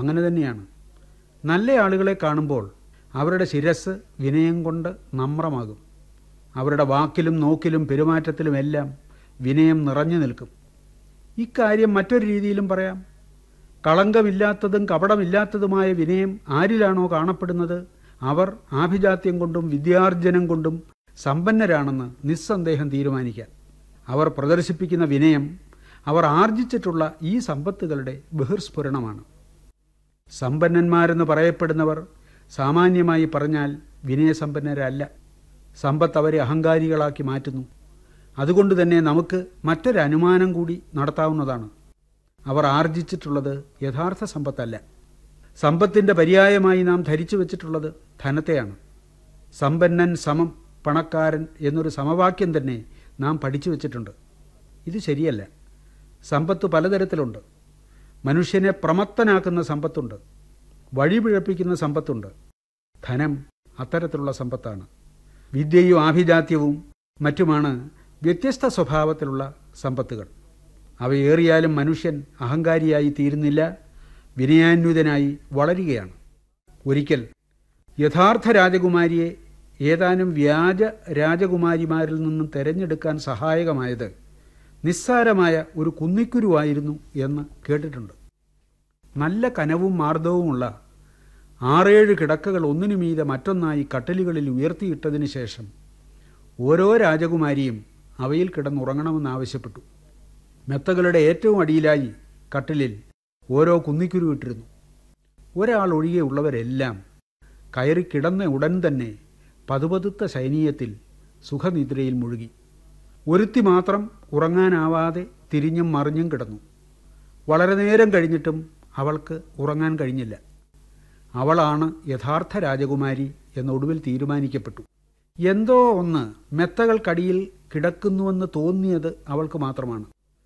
അങ്ങനെ തന്നെയാണ് നല്ല ആളുകളെ കാണുമ്പോൾ അവരുടെ ശിരസ് വിനയം കൊണ്ട് നമ്രമാകും അവരുടെ വാക്കിലും നോക്കിലും പെരുമാറ്റത്തിലുമെല്ലാം വിനയം നിറഞ്ഞു നിൽക്കും ഇക്കാര്യം മറ്റൊരു രീതിയിലും പറയാം കളങ്കമില്ലാത്തതും കപടമില്ലാത്തതുമായ വിനയം ആരിലാണോ കാണപ്പെടുന്നത് അവർ ആഭിജാത്യം കൊണ്ടും വിദ്യാർജനം കൊണ്ടും സമ്പന്നരാണെന്ന് നിസ്സന്ദേഹം തീരുമാനിക്കാം അവർ പ്രദർശിപ്പിക്കുന്ന വിനയം അവർ ആർജിച്ചിട്ടുള്ള ഈ സമ്പത്തുകളുടെ ബഹിർസ്ഫുരണമാണ് സമ്പന്നന്മാരെന്ന് പറയപ്പെടുന്നവർ സാമാന്യമായി പറഞ്ഞാൽ വിനയസമ്പന്നരല്ല സമ്പത്ത് അവരെ അഹങ്കാരികളാക്കി മാറ്റുന്നു അതുകൊണ്ട് തന്നെ നമുക്ക് മറ്റൊരു അനുമാനം കൂടി നടത്താവുന്നതാണ് അവർ ആർജിച്ചിട്ടുള്ളത് യഥാർത്ഥ സമ്പത്തല്ല സമ്പത്തിന്റെ പര്യായമായി നാം ധരിച്ചു വച്ചിട്ടുള്ളത് ധനത്തെയാണ് സമ്പന്നൻ സമം പണക്കാരൻ എന്നൊരു സമവാക്യം തന്നെ നാം പഠിച്ചു വച്ചിട്ടുണ്ട് ഇത് ശരിയല്ല സമ്പത്ത് പലതരത്തിലുണ്ട് മനുഷ്യനെ പ്രമത്തനാക്കുന്ന സമ്പത്തുണ്ട് വഴിപിഴപ്പിക്കുന്ന സമ്പത്തുണ്ട് ധനം അത്തരത്തിലുള്ള സമ്പത്താണ് വിദ്യയും ആഭിജാത്യവും മറ്റുമാണ് വ്യത്യസ്ത സ്വഭാവത്തിലുള്ള സമ്പത്തുകൾ അവയേറിയാലും മനുഷ്യൻ അഹങ്കാരിയായി തീരുന്നില്ല വിനയാന്വിതനായി വളരുകയാണ് ഒരിക്കൽ യഥാർത്ഥ രാജകുമാരിയെ ഏതാനും വ്യാജ രാജകുമാരിമാരിൽ നിന്നും തെരഞ്ഞെടുക്കാൻ സഹായകമായത് നിസ്സാരമായ ഒരു കുന്നിക്കുരുവായിരുന്നു എന്ന് കേട്ടിട്ടുണ്ട് നല്ല കനവും മാർദ്ദവുമുള്ള ആറേഴ് കിടക്കകൾ ഒന്നിനു മീതെ മറ്റൊന്നായി കട്ടലുകളിൽ ഉയർത്തിയിട്ടതിനു ശേഷം ഓരോ രാജകുമാരിയും അവയിൽ കിടന്നുറങ്ങണമെന്ന് ആവശ്യപ്പെട്ടു മെത്തകളുടെ ഏറ്റവും അടിയിലായി കട്ടിലിൽ ഓരോ കുന്നിക്കുരു ഇട്ടിരുന്നു ഒരാൾ ഒഴികെ ഉള്ളവരെല്ലാം കയറി കിടന്ന ഉടൻ തന്നെ പതുപതുത്ത ശൈനീയത്തിൽ സുഖനിദ്രയിൽ മുഴുകി ഒരുത്തി മാത്രം ഉറങ്ങാനാവാതെ തിരിഞ്ഞും മറിഞ്ഞും കിടന്നു വളരെ നേരം കഴിഞ്ഞിട്ടും അവൾക്ക് ഉറങ്ങാൻ കഴിഞ്ഞില്ല അവളാണ് യഥാർത്ഥ രാജകുമാരി എന്നൊടുവിൽ തീരുമാനിക്കപ്പെട്ടു എന്തോ ഒന്ന് മെത്തകൾക്കടിയിൽ കിടക്കുന്നുവെന്ന് തോന്നിയത് അവൾക്ക് മാത്രമാണ്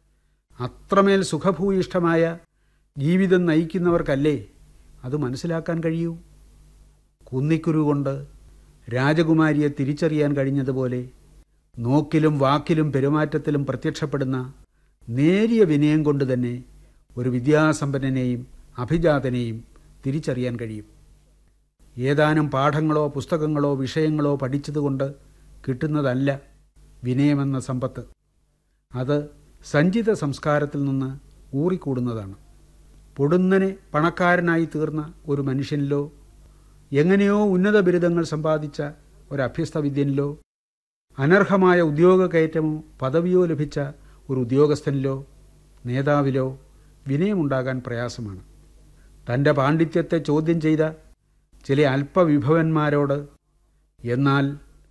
അത്രമേൽ സുഖഭൂയിഷ്ഠമായ ജീവിതം നയിക്കുന്നവർക്കല്ലേ അത് മനസ്സിലാക്കാൻ കഴിയൂ കുന്നിക്കുരു കൊണ്ട് രാജകുമാരിയെ തിരിച്ചറിയാൻ കഴിഞ്ഞതുപോലെ നോക്കിലും വാക്കിലും പെരുമാറ്റത്തിലും പ്രത്യക്ഷപ്പെടുന്ന നേരിയ വിനയം കൊണ്ട് തന്നെ ഒരു വിദ്യാസമ്പന്നനെയും അഭിജാതനെയും തിരിച്ചറിയാൻ കഴിയും ഏതാനും പാഠങ്ങളോ പുസ്തകങ്ങളോ വിഷയങ്ങളോ പഠിച്ചതുകൊണ്ട് കിട്ടുന്നതല്ല വിനയമെന്ന സമ്പത്ത് അത് സഞ്ചിത സംസ്കാരത്തിൽ നിന്ന് ഊറിക്കൂടുന്നതാണ് പൊടുന്നനെ പണക്കാരനായി തീർന്ന ഒരു മനുഷ്യനിലോ എങ്ങനെയോ ഉന്നത ബിരുദങ്ങൾ സമ്പാദിച്ച ഒരു അഭ്യസ്തവിദ്യനിലോ അനർഹമായ ഉദ്യോഗ കയറ്റമോ പദവിയോ ലഭിച്ച ഒരു ഉദ്യോഗസ്ഥനിലോ നേതാവിലോ വിനയമുണ്ടാകാൻ പ്രയാസമാണ് തൻ്റെ പാണ്ഡിത്യത്തെ ചോദ്യം ചെയ്ത ചില അല്പവിഭവന്മാരോട് എന്നാൽ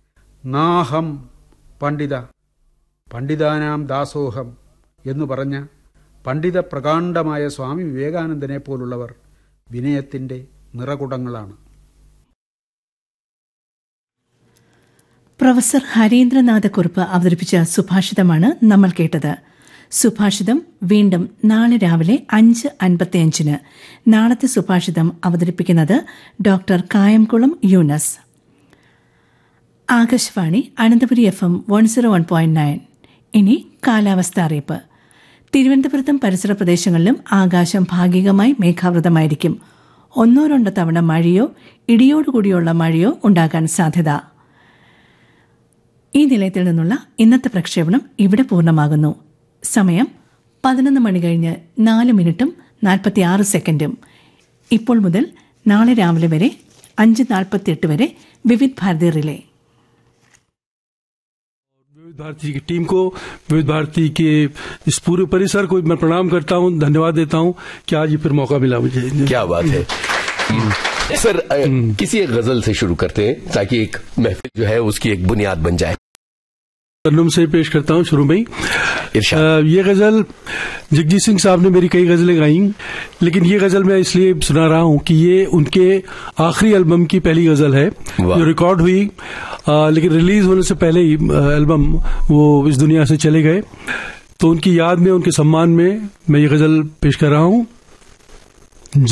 നാഹം പണ്ഡിത പണ്ഡിതാനാം ദാസോഹം എന്നു പറഞ്ഞ പണ്ഡിത പ്രകാണ്ഡമായ സ്വാമി വിവേകാനന്ദനെ പോലുള്ളവർ വിനയത്തിൻ്റെ നിറകുടങ്ങളാണ് പ്രൊഫസർ ഹരീന്ദ്രനാഥക്കുറുപ്പ് അവതരിപ്പിച്ച സുഭാഷിതമാണ് നമ്മൾ കേട്ടത് സുഭാഷിതം വീണ്ടും നാളെ രാവിലെ അഞ്ച് അൻപത്തിയഞ്ചിന് നാളത്തെ സുഭാഷിതം അവതരിപ്പിക്കുന്നത് doctor Kayamkulam Yunus Akashvani Ananthapuri F M one zero one point nine ഇനി കാലാവസ്ഥ അറിയിപ്പ് തിരുവനന്തപുരത്തും പരിസര പ്രദേശങ്ങളിലും ആകാശം ഭാഗികമായി മേഘാവൃതമായിരിക്കും ഒന്നോ രണ്ടോ തവണ മഴയോ ഇടിയോടുകൂടിയുള്ള മഴയോ ഉണ്ടാകാൻ സാധ്യത ഈ നിലയത്തിൽ നിന്നുള്ള ഇന്നത്തെ പ്രക്ഷേപണം ഇവിടെ പൂർണ്ണമാകുന്നു സമയം പതിനൊന്ന് മണി കഴിഞ്ഞ് നാല് മിനിറ്റും നാൽപ്പത്തിയാറ് സെക്കൻഡും ഇപ്പോൾ മുതൽ നാളെ രാവിലെ വരെ അഞ്ച് നാൽപ്പത്തിയെട്ട് വരെ വിവിധ് ഭാരതി റിലേ विविध भारती की टीम को विविध भारती के इस पूरे परिसर को मैं प्रणाम करता हूं धन्यवाद देता हूं कि आज ये फिर मौका मिला मुझे क्या बात है सर अ, किसी एक गजल से शुरू करते हैं ताकि एक महफिल जो है उसकी एक बुनियाद बन जाए तरन्नुम से पेश करता हूं शुरू में ही इरशाद अ, ये गजल जगजीत सिंह साहब ने मेरी कई गजलें गाई लेकिन ये गजल मैं इसलिए सुना रहा हूं कि ये उनके आखिरी एल्बम की पहली गजल है वाह। जो रिकॉर्ड हुई अ, लेकिन रिलीज होने से पहले ही अ, एल्बम वो इस दुनिया से चले गए तो उनकी याद में उनके सम्मान में मैं ये गजल पेश कर रहा हूं